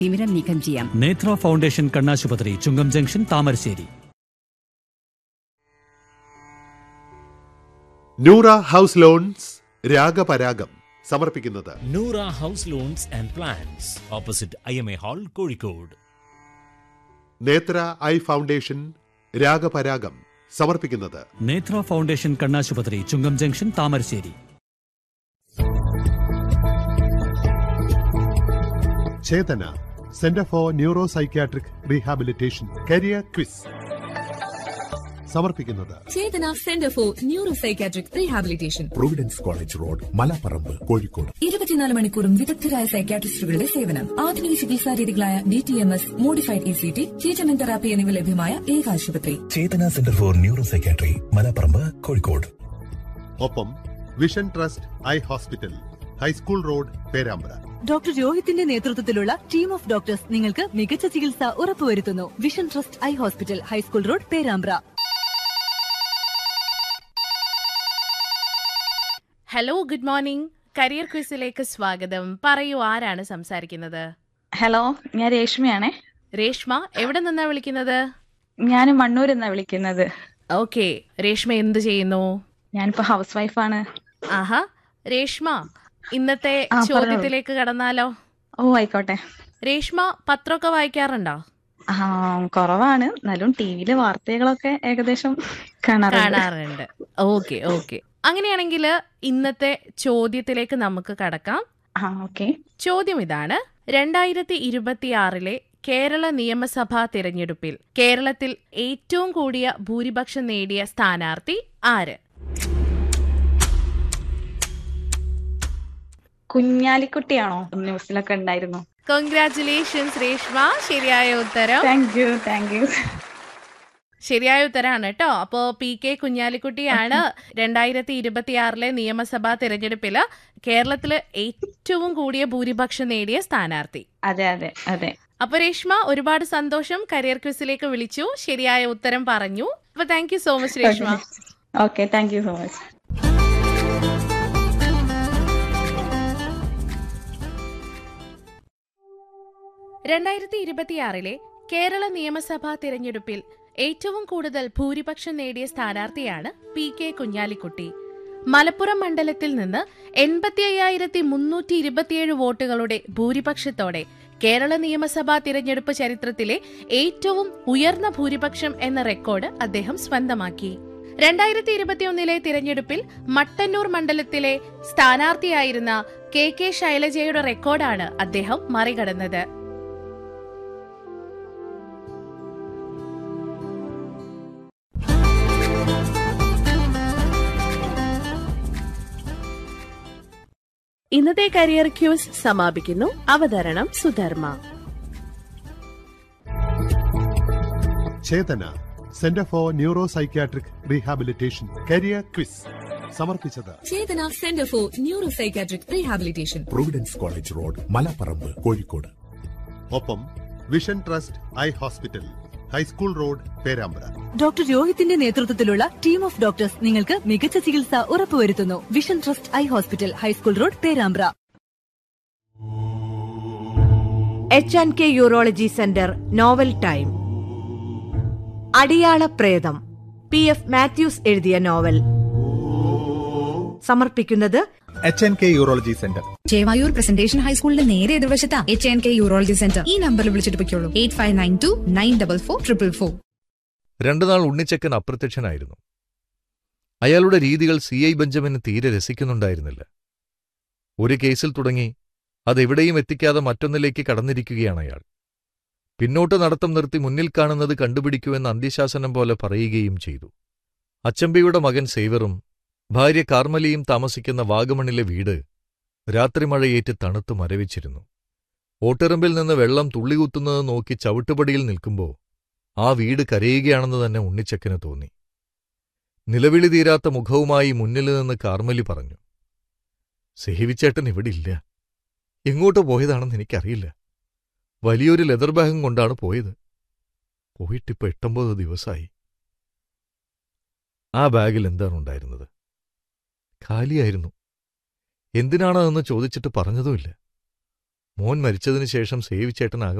തിമിരം നീക്കം ചെയ്യാം നേത്ര ഫൗണ്ടേഷൻ കണ്ണാശുപത്രി Chungam junction Thamarassery Noora house loans രാഗപരാഗം സമർപ്പിക്കുന്നത് Noora house loans and plans opposite I M A hall Kozhikode Netra eye foundation രാഗപരാഗം സമർപ്പിക്കുന്നത് നേത്ര ഫൗണ്ടേഷൻ കണ്ണാശുപത്രി Chungam junction Thamarassery Chetana centre for neuro psychiatric rehabilitation career quiz സമർപ്പിക്കുന്നത് Chetana centre for neuro psychiatric rehabilitation providence college road Malaparamba Kozhikode ഇരുപത്തിനാല് മണിക്കൂറും വിദഗ്ധരായ സൈക്കാട്രിസ്റ്റുകളുടെ സേവനം ആധുനിക ചികിത്സാ രീതികളായ D T M S modified E C T treatment therapy എന്നിവ ലഭ്യമായ ഏക ആശുപത്രി Chetana centre for neuro psychiatry Malaparamba Kozhikode ഒപ്പം vision trust eye hospital high school road Perambra doctor രോഹിത്തിന്റെ നേതൃത്വത്തിലുള്ള ടീം ഓഫ് ഡോക്ടേഴ്സ് നിങ്ങൾക്ക് മികച്ച ചികിത്സ ഉറപ്പുവരുത്തുന്നു vision trust eye hospital high school road Perambra hello good morning career ക്വിസിലേക്ക് സ്വാഗതം പറയൂ ആരാണ് സംസാരിക്കുന്നത് ഹലോ ഞാൻ രേഷ്മയാണേ രേഷ്മ എവിടെ നിന്നാ വിളിക്കുന്നത് ഞാൻ മണ്ണൂരിൽ നിന്നാണ് വിളിക്കുന്നത് ഓക്കെ രേഷ്മ എന്ത് ചെയ്യുന്നു ഞാനിപ്പോ ഹൗസ് വൈഫാണ് ആഹാ രേഷ്മ ഇന്നത്തെ ആ, പറഞ്ഞോളൂ. ചോദ്യത്തിലേക്ക് കടന്നാലോ ഓ ആയിക്കോട്ടെ രേഷ്മ പത്രമൊക്കെ വായിക്കാറുണ്ടോ ആ കുറവാണ് എന്നാലും ടിവിയില് വാർത്തകളൊക്കെ ഏകദേശം കാണാറുണ്ട് കാണാറുണ്ട് ഓക്കെ ഓക്കെ അങ്ങനെയാണെങ്കിൽ ഇന്നത്തെ ചോദ്യത്തിലേക്ക് നമുക്ക് കടക്കാം ആ ഓക്കെ ചോദ്യം ഇതാണ് രണ്ടായിരത്തി ഇരുപത്തിയാറിലെ കേരള നിയമസഭാ തിരഞ്ഞെടുപ്പിൽ കേരളത്തിൽ ഏറ്റവും കൂടിയ ഭൂരിപക്ഷം നേടിയ സ്ഥാനാർത്ഥി ആര് കുഞ്ഞാലിക്കുട്ടിയാണോ ന്യൂസിലൊക്കെ ഉണ്ടായിരുന്നു കൺഗ്രാറ്റുലേഷൻസ് രേഷ്മ ശരിയായ ഉത്തരം താങ്ക് യു താങ്ക് യു ശരിയായ ഉത്തരമാണ് കേട്ടോ അപ്പോ പി കെ കുഞ്ഞാലിക്കുട്ടിയാണ് രണ്ടായിരത്തി ഇരുപത്തിയാറിലെ നിയമസഭാ തിരഞ്ഞെടുപ്പില് കേരളത്തില് ഏറ്റവും കൂടിയ ഭൂരിപക്ഷം നേടിയ സ്ഥാനാർത്ഥി അതെ അതെ അതെ അപ്പൊ രേഷ്മ ഒരുപാട് സന്തോഷം കരിയർ ക്വിസിലേക്ക് വിളിച്ചു ശരിയായ ഉത്തരം പറഞ്ഞു അപ്പൊ thank you so much Reshma okay thank you so much രണ്ടായിരത്തി ഇരുപത്തിയാറിലെ കേരള നിയമസഭാ തിരഞ്ഞെടുപ്പിൽ ഏറ്റവും കൂടുതൽ ഭൂരിപക്ഷം നേടിയ സ്ഥാനാർത്ഥിയാണ് പി കെ കുഞ്ഞാലിക്കുട്ടി മലപ്പുറം മണ്ഡലത്തിൽ നിന്ന് എൺപത്തി അയ്യായിരത്തി മുന്നൂറ്റി ഇരുപത്തിയേഴ് വോട്ടുകളുടെ ഭൂരിപക്ഷത്തോടെ കേരള നിയമസഭാ തിരഞ്ഞെടുപ്പ് ചരിത്രത്തിലെ ഏറ്റവും ഉയർന്ന ഭൂരിപക്ഷം എന്ന റെക്കോർഡ് അദ്ദേഹം സ്വന്തമാക്കി രണ്ടായിരത്തി ഇരുപത്തിയൊന്നിലെ തിരഞ്ഞെടുപ്പിൽ മട്ടന്നൂർ മണ്ഡലത്തിലെ സ്ഥാനാർത്ഥിയായിരുന്ന കെ കെ ശൈലജയുടെ റെക്കോർഡാണ് അദ്ദേഹം മറികടന്നത് ഇന്നത്തെ കരിയർ ക്യൂസ് സമാപിക്കുന്നു അവതരണം Sudharma Chetana centre for neuro psychiatric rehabilitation career quiz സമർപ്പിച്ചത് Chetana centre for neuro psychiatric rehabilitation providence college road Malaparamba Kozhikode ഒപ്പം vision trust eye hospital high school road Perambra doctor രോഹിത്തിന്റെ നേതൃത്വത്തിലുള്ള ടീം ഓഫ് ഡോക്ടേഴ്സ് നിങ്ങൾക്ക് മികച്ച ചികിത്സ ഉറപ്പുവരുത്തുന്നു vision trust eye hospital high school road Perambra H and K urology centre novel time Adiyala Pretham P F Mathews എഴുതിയ novel സമർപ്പിക്കുന്നത് H N K urology centre Chevayur presentation ഹൈസ്കൂളിന്റെ നേരെ എതിർവശത്താ H N K urology centre ഈ നമ്പറിൽ വിളിച്ചിട്ട് പൊയ്ക്കോളൂ eight five nine two nine double four triple four രണ്ടുനാൾ ഉണ്ണിച്ചക്കൻ അപ്രത്യക്ഷനായിരുന്നു അയാളുടെ രീതികൾ സി ഐ ബെഞ്ചമിന് തീരെ രസിക്കുന്നുണ്ടായിരുന്നില്ല ഒരു കേസിൽ തുടങ്ങി അതെവിടെയും എത്തിക്കാതെ മറ്റൊന്നിലേക്ക് കടന്നിരിക്കുകയാണ് അയാൾ പിന്നോട്ട് നടത്തം നിർത്തി മുന്നിൽ കാണുന്നത് കണ്ടുപിടിക്കുമെന്ന് അന്ത്യശാസനം പോലെ പറയുകയും ചെയ്തു അച്ചമ്പിയുടെ മകൻ സേവറും ഭാര്യ കാർമലിയും താമസിക്കുന്ന വാഗമണിലെ വീട് രാത്രിമഴയേറ്റ് തണുത്തു മരവിച്ചിരുന്നു ഓട്ടിറമ്പിൽ നിന്ന് വെള്ളം തുള്ളികുത്തുന്നത് നോക്കി ചവിട്ടുപടിയിൽ നിൽക്കുമ്പോൾ ആ വീട് കരയുകയാണെന്ന് തന്നെ ഉണ്ണിച്ചക്കന് തോന്നി നിലവിളി തീരാത്ത മുഖവുമായി മുന്നിൽ നിന്ന് കാർമലി പറഞ്ഞു സേവിച്ചേട്ടൻ ഇവിടില്ല എങ്ങോട്ട് പോയതാണെന്ന് എനിക്കറിയില്ല വലിയൊരു ലെതർ ബാഗും കൊണ്ടാണ് പോയത് പോയിട്ടിപ്പോ എട്ടൊമ്പത് ദിവസമായി ആ ബാഗിൽ എന്താണ് ഉണ്ടായിരുന്നത് ഖാലിയായിരുന്നു എന്തിനാണ് അതെന്ന് ചോദിച്ചിട്ട് പറഞ്ഞതുമില്ല മോൻ മരിച്ചതിനു ശേഷം സേവിച്ചേട്ടനാകെ